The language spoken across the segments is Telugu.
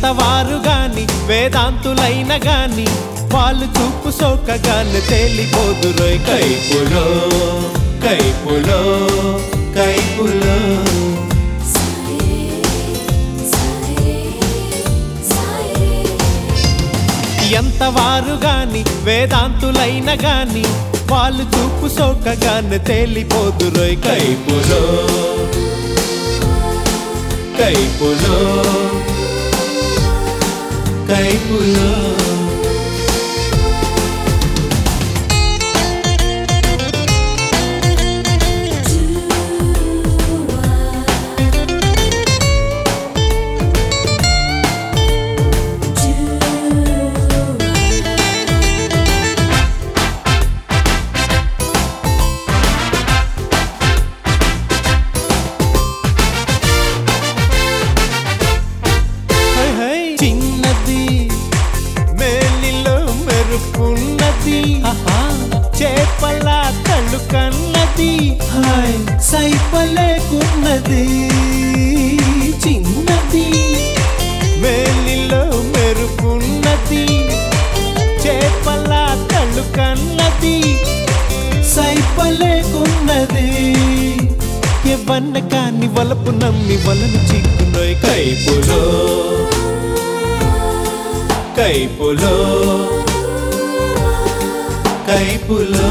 ఎంత వారు గాని వేదాంతులైన గాని వాళ్ళు చూపు సోకగాని తేలిపోదురోయ్ కైపులో కైపులో కైపులో ఎంత వారు గాని వేదాంతులైన గాని వాళ్ళు చూపు సోకగాని తేలిపోదురోయ్ కైపులో కైపులో కైపులో హై హై చిన్నది మేలిలో మెరుపున్నది చేపల కళ్ళు కన్నది హాయ్ సైపలేకున్నది చిన్నది మేలిలో మెరుపున్నది చేపల కళ్ళు కన్నది సైపలేకున్నది ఎవన్న కాని వలపు నమ్మి వలను చిక్కునోయ్ కైపులో కైపులో కైపులో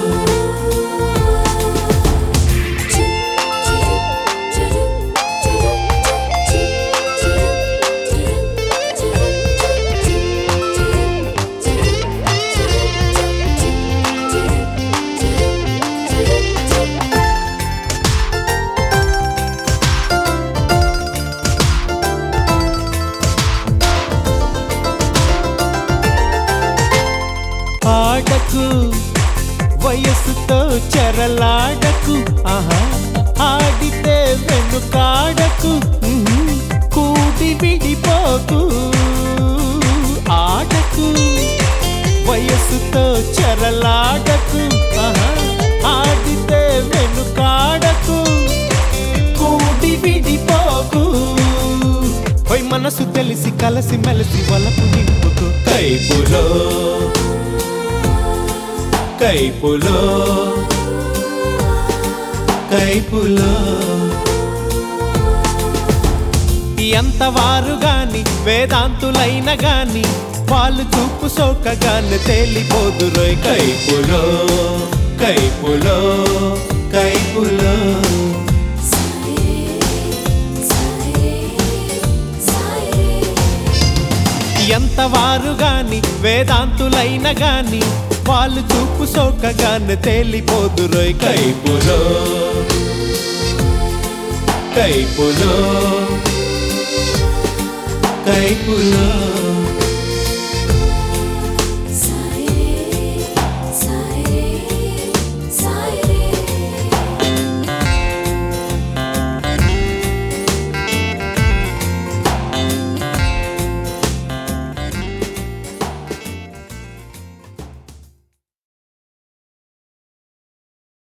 ఆడకు వయస్సుతో చెరలాడకు ఆహా ఆడితే వెనుకాడకు ఉహు, కూడి విడిపోకు ఆడకు వయస్సుతో చెరలాడకు ఆహా ఆడితే వెనుకాడకు కూడి విడిపోకు హోయ్ మనసు తెలిసి కలసి మెలసి వలపు నింపుకు కైపులో కైపులో కైపులో ఎంత వారు గాని వేదాంతులైన గాని వాళ్ళు చూపు సోకగాని తేలిపోదురోయ్ కైపులో కైపులో కైపులో ఎంత వారు గాని వేదాంతులైన గాని వాళ్ళు చూపు సోకగాని తేలిపోదురోయ్ కైపులో కైపులో కైపులో